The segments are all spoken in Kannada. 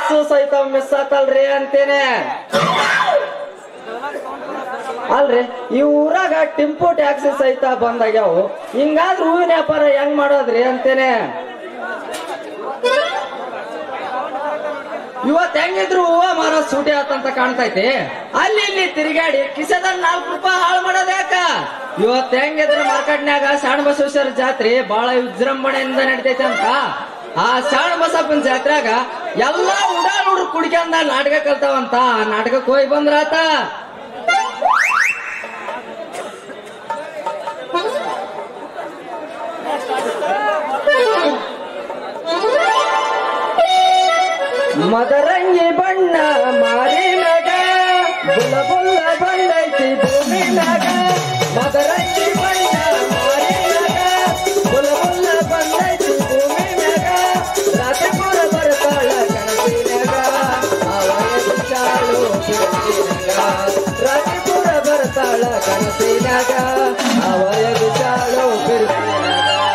ಟ್ಯಾಕ್ಸ್ ಸಹಿತ ಮಿಸ್ ಆತಲ್ರಿ ಅಂತೇನೆ ಅಲ್ರಿ ಈ ಊರಾಗ ಟಿಂಪು ಟ್ಯಾಕ್ಸ್ ಸಹಿತ ಬಂದಾಗ್ಯಾವು ಹಿಂಗಾದ್ರ ಹೂವಿನ ವ್ಯಾಪಾರ ಹೆಂಗ್ ಮಾಡೋದ್ರಿ ಅಂತೇನೆ ಇವತ್ ಹೆಂಗಿದ್ರು ಹೂವ ಮಾರೋ ಸೂಟಿ ಆತಂತ ಕಾಣ್ತೈತಿ ಅಲ್ಲಿ ಇಲ್ಲಿ ತಿರುಗಾಡಿ ಕಿಸದ ನಾಲ್ಕು ರೂಪಾಯಿ ಹಾಳು ಮಾಡೋದ್ ಯಾಕ ಇವತ್ ಹೆಂಗಿದ್ರು ಮಾರ್ಕೆಟ್ನ್ಯಾಗ ಶಾಣ ಬಸವೇಶ್ವರ ಜಾತ್ರೆ ಬಹಳ ವಿಜೃಂಭಣೆಯಿಂದ ನಡಿತೈತಿ ಅಂತ ಆ ಶಾಣ ಬಸಪ್ಪನ ಜಾತ್ರೆಗ ಎಲ್ಲಾ ಉಡಾಳ್ ಹುಡ್ರು ಕುಡ್ಕೊಂಡ ನಾಟಕ ಕಲ್ತಾವಂತ ಆ ನಾಟಕಕ್ಕೆ ಹೋಗಿ ಬಂದ್ರಾತ ಮದರಂಗಿ ಬಣ್ಣ ಮಾರಿನಾಗ ಬುಲ್ಲ ಬುಲ್ಲ ಬಂದೈತಿ ಭೂಮಿನಾಗ ಮದರಂಗಿ ಬಣ್ಣ ಮಾರಿನಾಗ ಬುಲ್ಲ ಬುಲ್ಲ ಬಂದೈತಿ ಭೂಮಿನಾಗ ರಾಜಪುರ ಬರ್ತಾಳ ಕನಸಿನಾಗ ಅವಳ ಚಾಳು ಬಿರುಸಿನಾಗ ರಾಜಪುರ ಬರ್ತಾಳ ಕನಸಿನಾಗ ಅವಳ ಚಾಳು ಬಿರುಸಿನಾಗ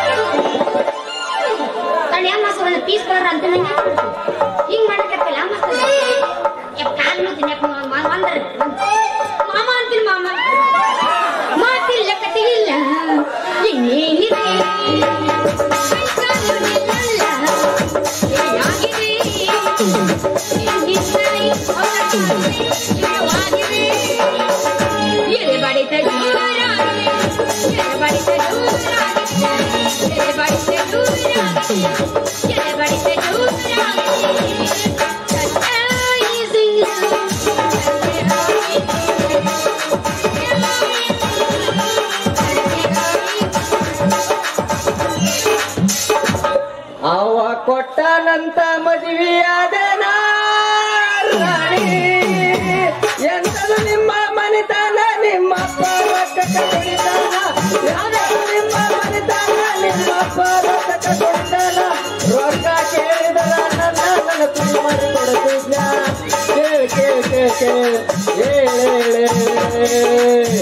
ತಡಿ ಅಮ್ಮ ಒಂದು ಪೀಸ್ ಕಲರ್ ಅಂತ ನಂಗೆ ಹಿಂಗ್ ಮಾಡಕತ್ತಲ್ಲ ಮಸ್ತ್ ಕಾಲ್ ಮುತ್ತೀನಿ ಒಂದ್ರ ಮಾಮ ಅಂತೀನಿ ಮಾಮ ಮಾತಿಲ್ಲ ಕಥೆಯಿಲ್ಲ ಇನ್ನೇನಿದೆ ಎದೆ ಬಡಿತ ಜೋರಾಗಿದೆ ಎದೆ ಬಡಿತ ಜೋರಾಗಿದೆ ಎದೆ ಬಡಿತ ಜೋರಾಗಿದೆ ಎದೆ ಬಡಿತ ಜೋರಾಗಿದೆ Surprising ಅವ ಕೊಟ್ಟನಂತ ಮದುವೆಯಾದ ರಾಣಿ ಎಂತದು ನಿಮ್ಮ ಮನಿತನ ನಿಮ್ಮ ರೊಕ್ಕ ಕೊಡಿತಾನ ಎಂತದು ನಿಮ್ಮ ಮನಿತನ ನಿಮ್ಮ ರೊಕ್ಕ ಕೊಡಿತಾನ ರೊಕ್ಕ ಕೇಳಿದರ ನನ್ನ ನನ್ನ ಕುಡಿ ಮಾಡಿ ಕೊಡುತ್ತಿದ್ದ ಕೇಳಿ ಕೇಳಿ ಕೇಳಿ ಕೇಳಿ ಹೇಳಿ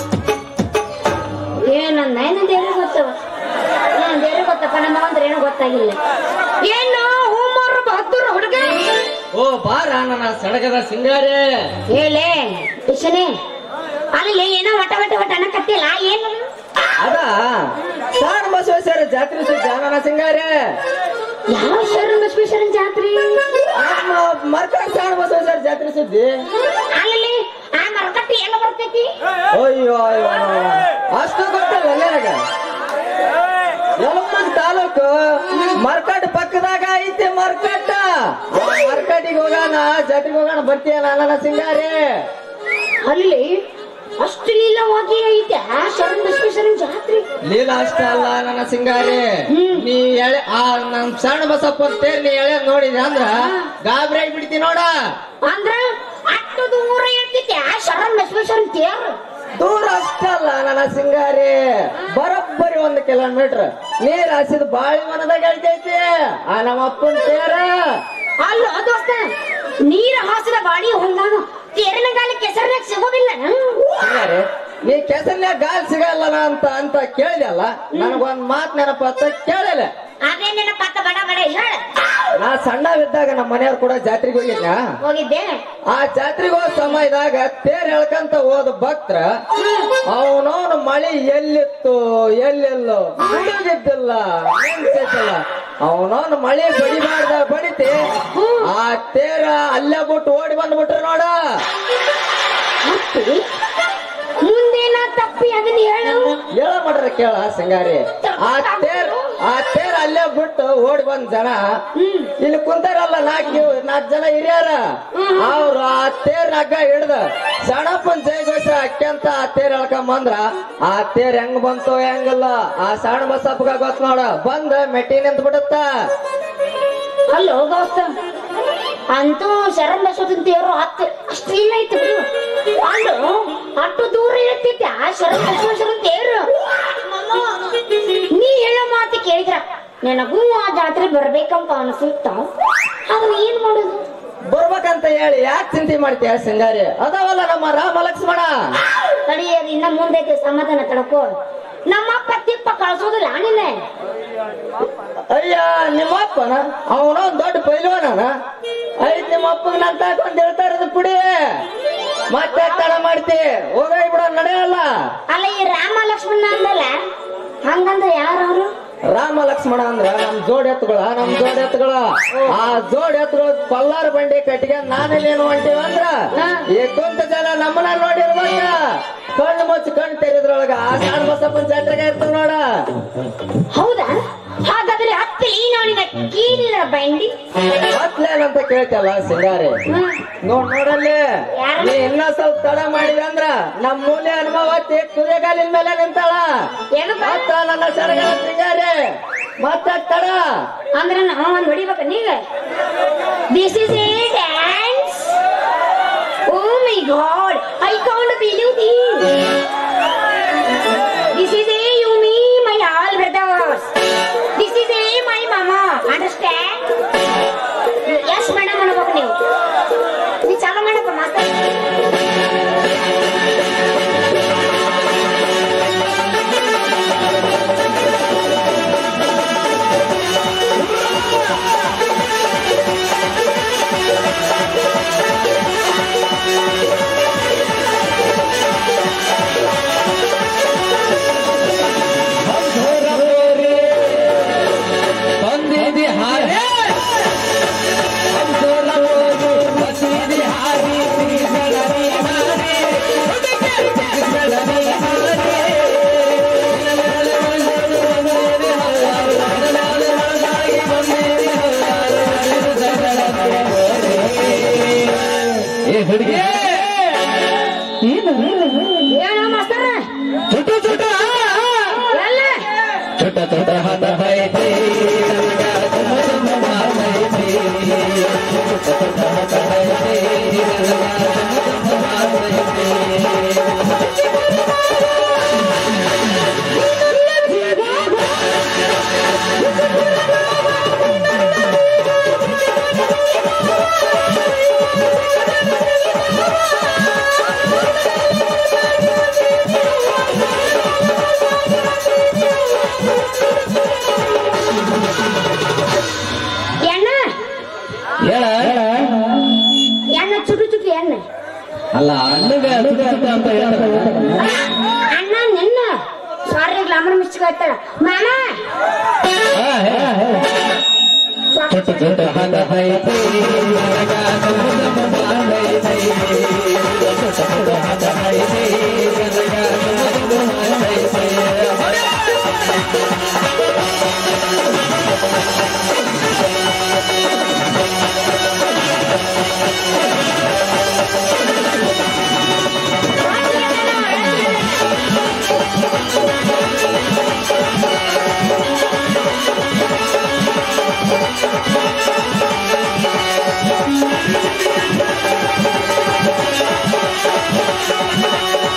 ಏನಂದ ಏನಂದ ಏನು ಗೊತ್ತವ ಏನಂದ ಏನು ಗೊತ್ತಪ್ಪ ನಮ್ಮ ಅಂದ್ರೆ ಏನು ಗೊತ್ತಾಗಿಲ್ಲ ಏನು ಹೂಮಾರು ಬಹದ್ದೂರ್ ಹುಡುಗ ಓ ಬಾರ ನನ್ನ ಸಡಗದ ಸಿಂಗಾರೇ ಹೇಳೇ ವಿಷನೇ ಅಲ್ಲಿ ಏನೋ ವಟ ವಟ ವಟ ಅನ್ನಕತ್ತಿಲ್ಲ ಏನು ಅದ ಸಾಣ ಬಸವೇಶ್ವರ ಜಾತ್ರೆ ಸುದ್ದಿ ನನ್ನ ಸಿಂಗಾರೇ ಯಾವ ಶರಣ ಬಸವೇಶ್ವರನ್ ಜಾತ್ರೆ ನಮ್ಮ ಮರ್ಕಾಡ್ ಸಾಣ ಬಸವೇಶ್ವರ ಜಾತ್ರೆ ಸುದ್ದಿ ಅಲ್ಲಿ ಆ ಮರಕಟ್ಟಿ ಎಲ್ಲ ಬರ್ತೈತಿ ಅಯ್ಯೋ ಅಯ್ಯೋ ಅಷ್ಟು ಗೊತ್ತಲ್ಲ ನನಗ ಯಲಬುರ್ಗ ತಾಲೂಕು ಮರ್ಕಟ್ ಪಕ್ಕದಾಗ ಐತಿ ಮರ್ಕಟ್ಟ ಮರ್ಕಟ್ಟಿಗೆ ಹೋಗೋಣ ಜಾತ್ರೆಗೆ ಹೋಗೋಣ ಬರ್ತೀಯಲ್ಲ ನನ್ನ ಸಿಂಗಾರಿ ಅಲ್ಲಿ ಅಷ್ಟು ಲೀಲವಾಗಿ ಐತೆ ಆ ಶರಣ ಬಸವೇಶ್ವರನ್ ಜಾತ್ರೆ ಲೀಲಾ ಅಷ್ಟ ಅಲ್ಲ ನನ್ನ ಸಿಂಗಾರಿ ನೀ ಎಳೆ ಆ ನಮ್ ಸಣ್ಣ ಬಸಪ್ಪ ತೇರ್ ನೀ ಎಳೆ ನೋಡಿದೆ ಅಂದ್ರ ಗಾಬರಿ ಬಿಡ್ತಿ ನೋಡ ಅಂದ್ರ ಅಷ್ಟು ದೂರ ಇರ್ತೈತಿ ಆ ಶರಣ ಬಸವೇಶ್ವರನ್ ತೇರು ದೂರ ಅಷ್ಟಲ್ಲ ನನ್ನ ಸಿಂಗಾರಿ ಬರೋಬ್ಬರಿ ಒಂದು ಕಿಲೋಮೀಟರ್ ನೀರ್ ಹಸಿದ ಬಾಳಿ ಮನದಾಗ ಹೇಳ್ತೈತಿ ಆ ನಮ್ಮ ಅಪ್ಪನ ತೇರ ಅಲ್ಲ ದೋಸ್ತ ನೀರ ಹಾಸಿದ ಬಾಡಿ ಹೊಂದಾಗ ತೇರಿನ ಗಾಲಿ ಕೆಸರಿನಾಗ ಸಿಗೋದಿಲ್ಲ ಸಿಂಗಾರಿ ನೀ ಕೆಸರ್ನ್ಯಾಗ ಗಾಲ್ ಸಿಗಲ್ಲ ಅಂತ ಅಂತ ಕೇಳಿದಲ್ಲ ನನಗೊಂದ್ ಮಾತ್ ನೆನಪತ್ತ ಕೇಳಿಲ್ಲ ಅದೇ ನೆನಪತ್ತ ಬಡ ಬಡ ಹೇಳ ನಾ ಸಣ್ಣವಿದ್ದಾಗ ನಮ್ಮ ಮನೆಯವ್ರು ಕೂಡ ಜಾತ್ರೆಗೆ ಹೋಗಿದ್ನ ಹೋಗಿದ್ದೆ ಆ ಜಾತ್ರೆಗೆ ಹೋದ ಸಮಯದಾಗ ತೇರ್ ಹೇಳ್ಕಂತ ಹೋದ ಭಕ್ತರ ಅವನವನು ಮಳಿ ಎಲ್ಲಿತ್ತು ಎಲ್ಲೆಲ್ಲೋ ಬಿಡುಗಿದ್ದಿಲ್ಲ ನಿಂತಿದ್ದಿಲ್ಲ ಅವನವನು ಮಳಿ ಬಡಿಬಾರ್ದ ಬಡಿತಿ ಆ ತೇರ ಅಲ್ಲೇ ಬಿಟ್ಟು ಓಡಿ ಬಂದ್ಬಿಟ್ರು ನೋಡ ಮತ್ತೆ ಮುಂದೇನ ತಪ್ಪಿ ಅದನ್ನ ಹೇಳು ಹೇಳ ಮಾಡ್ರ ಕೇಳ ಸಿಂಗಾರಿ ಆ ತೇರ್ ಆ ತೇರ್ ಅಲ್ಲೇ ಬಿಟ್ಟು ಓಡಿ ಬಂದ್ ಜನ ಇಲ್ಲಿ ಕುಂತಾರಲ್ಲ ನಾಲ್ಕು ನಾಲ್ಕು ಜನ ಹಿರಿಯರ ಅವ್ರು ಆ ತೇರ್ ಹಗ್ಗ ಹಿಡ್ದ ಸಣ್ಣಪ್ಪನ್ ಜೈಘೋಷ ಅಕ್ಕೆಂತ ಆ ತೇರ್ ಎಳ್ಕೊಂಡ್ ಬಂದ್ರ ಆ ತೇರ್ ಹೆಂಗ್ ಬಂತು ಹೆಂಗಿಲ್ಲ ಆ ಸಣ್ಣ ಬಸಪ್ಪಗ ಗೊತ್ತ ನೋಡ ಬಂದ ಮೆಟ್ಟಿ ನಿಂತ ಬಿಡುತ್ತ ಅಲ್ಲೋ ದೋಸ್ತ ಅಂತೂ ಶರಣ್ ಬಸವನ್ ತೇರು ಹತ್ತು ಅಷ್ಟು ಇಲ್ಲ ಐತಿ ಬಿಡು ಅಲ್ಲೋ ಅಷ್ಟು ದೂರ ಇರ್ತೈತಿ ಆ ಶರಣ್ ಬಸವೇಶ್ವರನ್ ತೇರು ನೀ ಹೇಳೋ ಮಾತು ಕೇಳಿದ್ರ ನನಗೂ ಆ ಜಾತ್ರೆ ಬರ್ಬೇಕಂತ ಅನ್ಸುತ್ತ ಅದು ಏನ್ ಮಾಡುದು ಬರ್ಬೇಕಂತ ಹೇಳಿ ಯಾಕೆ ಚಿಂತೆ ಮಾಡ್ತೀಯ ಸಿಂಗಾರಿ ಅದಾವಲ್ಲ ನಮ್ಮ ರಾಮ ಲಕ್ಷ್ಮಣ ತಡಿ ಅದು ಇನ್ನ ಮುಂದೈತೆ ಸಮಾಧಾನ ತಡ್ಕೋ ನಮ್ಮಪ್ಪ ತಿಪ್ಪ ಕಳ್ಸೋದಿಲ್ಲ ನಿನ್ನ ಅಯ್ಯ ನಿಮ್ಮಪ್ಪನ ಅವನೊಂದ್ ದೊಡ್ಡ ಪೈಲ್ವಾನ ಐದ್ ಅಪ್ಪಗನಂತ ಒಂದ್ ಹೇಳ್ತಾರದು ಪುಡಿ ಮತ್ತೆ ತಡ ಮಾಡ್ತಿ ಹೋಗೈ ಬಿಡ ನಡೆಯಲ್ಲ ಅಲ್ಲ ಈ ರಾಮ ಲಕ್ಷ್ಮಣ ಅಂದಲ್ಲ ಹಂಗಂದ್ರೆ ಯಾರು ಅವರು ರಾಮ ಲಕ್ಷ್ಮಣ ಅಂದ್ರ ನಮ್ ಜೋಡ್ ಎತ್ತುಗಳ ನಮ್ ಜೋಡ್ ಎತ್ತುಗಳ ಆ ಜೋಡ್ ಎತ್ತುಗಳ ಪಲ್ಲಾರ ಬಂಡಿ ಕಟ್ಟಿಗೆ ನಾನೇನು ಹೊಂಟಿವ ಅಂದ್ರ ಹಾ. ಈ ಕುಂತ ಜನ ನಮ್ಮನ್ನ ನೋಡಿರ್ಬೇಕ ಕಣ್ಣು ಮುಚ್ಚಿ ಕಣ್ಣು ತೆರೆದ್ರೊಳಗ ಆ ಕಾಡ್ ಬಸಪ್ಪನ ಜಾತ್ರೆಗೆ ಇರ್ತಾವ ನೋಡ ಹೌದಾ ಹಾಗಾದ್ರೆ ಹತ್ತಲಿ ನೋಡಿದ ಕೀಲಿನ ಬಂಡಿ ಮತ್ಲೇನಂತ ಕೇಳ್ತಲ್ಲ ಸಿಂಗಾರಿ ಹ್ಮ್. ನೋಡ್ ನೋಡಲ್ಲಿ ಯಾರು? ನೀ ಇನ್ನ ಸ್ವಲ್ಪ ತಡ ಮಾಡಿದೆ ಅಂದ್ರ ನಮ್ ಮೂಲೆ ಅನುಭವತ್ತಿ ಕುದಿಗಾಲಿನ ಮೇಲೆ ನಿಂತಾಳ ಏನಪ್ಪ ಮತ್ತ ನನ್ನ ಸರಗರ ಸಿಂಗಾರಿ ಮತ್ತ ತಡ ಅಂದ್ರೆ ನಾವು ಒಂದ್ ಹೊಡಿಬೇಕ ನೀಗ this is a dance oh my god I can't believe this this is a you me my all brothers this is a my ಮಾಮಾ ಅಂಡರ್ಸ್ಟ್ಯಾಂಡ್ ಎಸ್ ಮೇಡಮ್ ಅನ್ಬೇಕು ನೀವು ನೀ ಚಾಲು ಮಾಡಪ್ಪ ಮಾತಾಡ ಬಂದಿದಿ ಹಾರಿ ಬಸಿದಿ ಹಾರಿ ಶ್ರೀಗಳರಿ ಹಾರಿ ಶ್ರೀಗಳರಿ ಹಾರಿ ಏ ಹುಡುಗಿ ಏನೋ ಮಾಸ್ತರ ಚುಟು ಚುಟು ಎಲ್ಲ ಚುಟ ಚುಟ ಹದ ಹೈತಿ ಎಣ್ಣ ಹೇಳ ಎಣ್ಣ ಚುಟು ಚುಟು ಎಣ್ಣೆ ಅಲ್ಲ ಅಣ್ಣಗ ಚುಟ ಚುಟ ಅಂತ ಹೇಳ್ತಾರೆ ಅಣ್ಣ ನಿನ್ನ ಸಾರಿ ಗ್ಲಾಮರ್ ಮಿಸ್ಟೇಕ್ ಆಯ್ತಾಳ ಮಾಮ ಹಾ, ಹೇಳ, ಹೇಳ. ಚುಟ ಚುಟ ಹದ ಹೈತಿ ಚುಟ ಚುಟ ಹದ ಹೈತಿ ¡Vamos!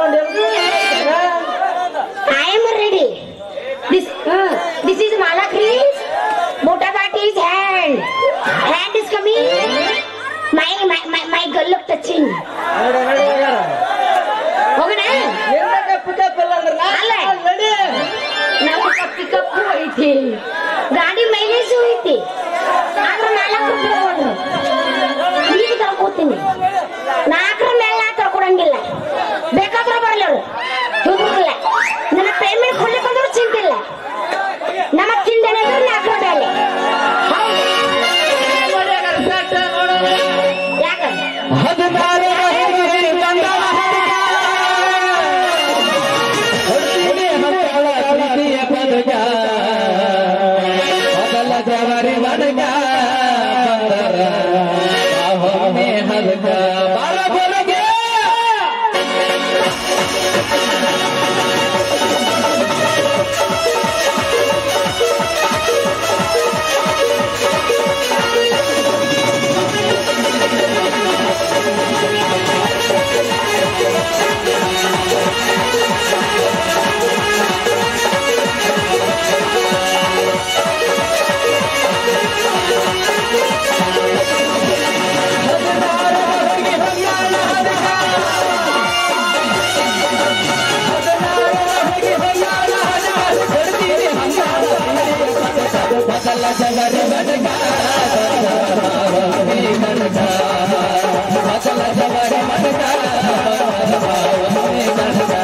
ಒಂದು I am ready. This, uh, this is Malakri's. Motabat is hand. Hand is coming. My, my, my, my girl look touching. ನಡಿ ನಡಿ ಹೋಗ್ಯಾರ. ಹೋಗೋಣ ನಿಂದಾಗ ಪಿಕಪ್ ಇಲ್ಲ ಅಂದ್ರೆ ನಾ ಅಲ್ಲ. ನಡಿ ನಮ್ಮ ಕಪ್ಪಿ ಕಪ್ಪು ಐತಿ ಗಾಡಿ ಮೈಲೇಜು ಐತಿ ಆದ್ರೆ ನಾಲ್ಕು ರೂಪಾಯಿ ತಗೊಂಡ್ರು ಈಗ ತರ್ಕೋತೀನಿ ನಾಲ್ಕರ ಮೇಲೆ ನಾ ತರ್ಕೊಡಂಗಿಲ್ಲ ಬೇಕಾದ್ರೆ ಬರಲ್ಲ ಅವ್ರು ಹೋಗಿಲ್ಲ ನನ್ನ ಪೇಮೆಂಟ್ ಕೊಡ್ಲಿಕ್ಕೆ ಬಂದ್ರು ಚಿಂತಿಲ್ಲ ನಮ್ಮ ಚಿಂತನೆ ನಾಲ್ಕರ ಮೇಲೆ ಯಾಕ ಹದಿನಾರು ಹುಡುಗಿ ಬಂದವ ಹುಡುಗಿ ಮಕ್ಕಳ ಪ್ರೀತಿಯ ಪದಕ ಮೊದಲ ಜವರಿ ಮಡಗ ಬಂದರ ಅವನೇ ಹಲಕ ಬಾರ ಬಲಗೆ ಮೊದಲ ಜವರಿ ಮಡಗ ಅವನೇ ಹಲಕ ಮೊದಲ ಜವರಿ ಮಡಗ ಅವನೇ ಹಲಕ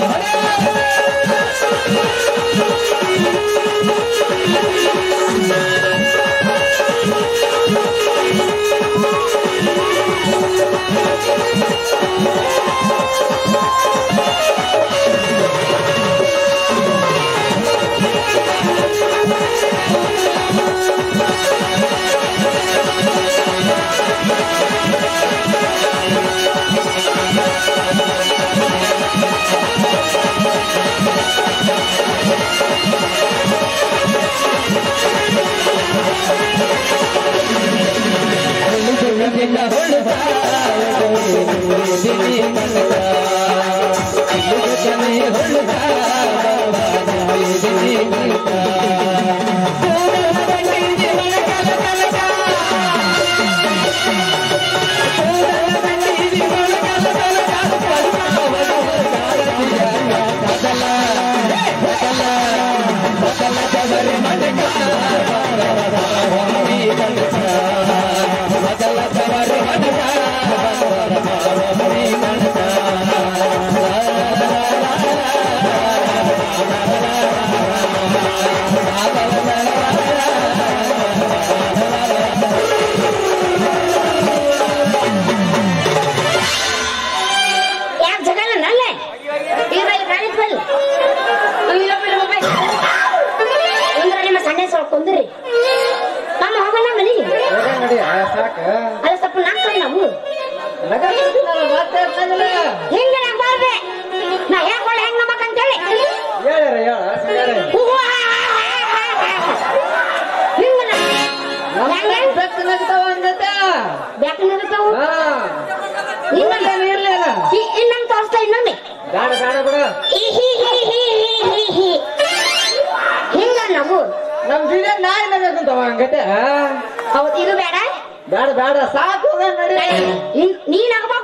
ಹುಡುಗಿನ ಹುಡುಗ ದಿನಿ ಕನಕ ಹುಡುಗನೇ ಹುಡುಗ ದಿನಿ ಕನಕ ಯಾಕೆ ಜಗಲ್ಲ ನಲ್ಲ ಈಗ ಇಲ್ಲಿ ಕಾಣಿಸ್ ಬಲ್ ಅಂದ್ರೆ ನಿಮ್ಮ ಸಣ್ಣ ಸ್ವಲ್ಪ ಕುಂದ್ರಿ ನಮ್ಮ ಹೋಗೋಣ ಮನೆಗೆ ಹೋಗ್ಯಾರ ನಡಿ ಆ, ಸಾಕ ಅಲ್ಲ ಸ್ವಲ್ಪ ನಾಲ್ಕು ನಾವು ನಗ ಬಿಡ್ತೀನಲ್ಲ, ಮತ್ತೆ ಅಂತಂದಿಲ್ಲ. ಹಿಂಗ ನಾ ಬಾರ್ದೆ ನಾ ಹೇಳ್ಕೊಳ್ಳಿ ಹೆಂಗ್ ನಮ್ಮಕ್ಕಂತೇಳಿ ಹೇಳ್ಯಾರ ಹೇಳ ಸಂಗಾರೆ ಹಿಂಗ ನಮ್ಮ ಹೆಂಗ ಬೆಕ್ಕು ನಗ್ತಾವ ಅಂದೈತೆ. ಬ್ಯಾಕ್ ನಗುತ್ತಾವು ಹಾ ಇನ್ನೊಂದೇನು ಇರ್ಲಿಲ್ಲ ಇನ್ನೊಂದು ತೋರಿಸ್ತಾ ಇನ್ನೊಮ್ಮೆ ಬೇಡ ಬೇಡ ಬಿಡು ಈ ಹಿ ಹಿ ಹಿ ಹಿ ಹಿ ಹಿ ಹಿಂಗ ನಾವು ನಮ್ ಬೀದ ನಾಯಿ ನಗಂತಾವ ಹಂಗತೆ ಹೌದು ಇದು ಬೇಡ ಬೇಡ ಬೇಡ ಸಾಕು ಹೋಗೋಣ ನಡಿ ಇನ್- ನೀನ್ ನಗಬೇಕು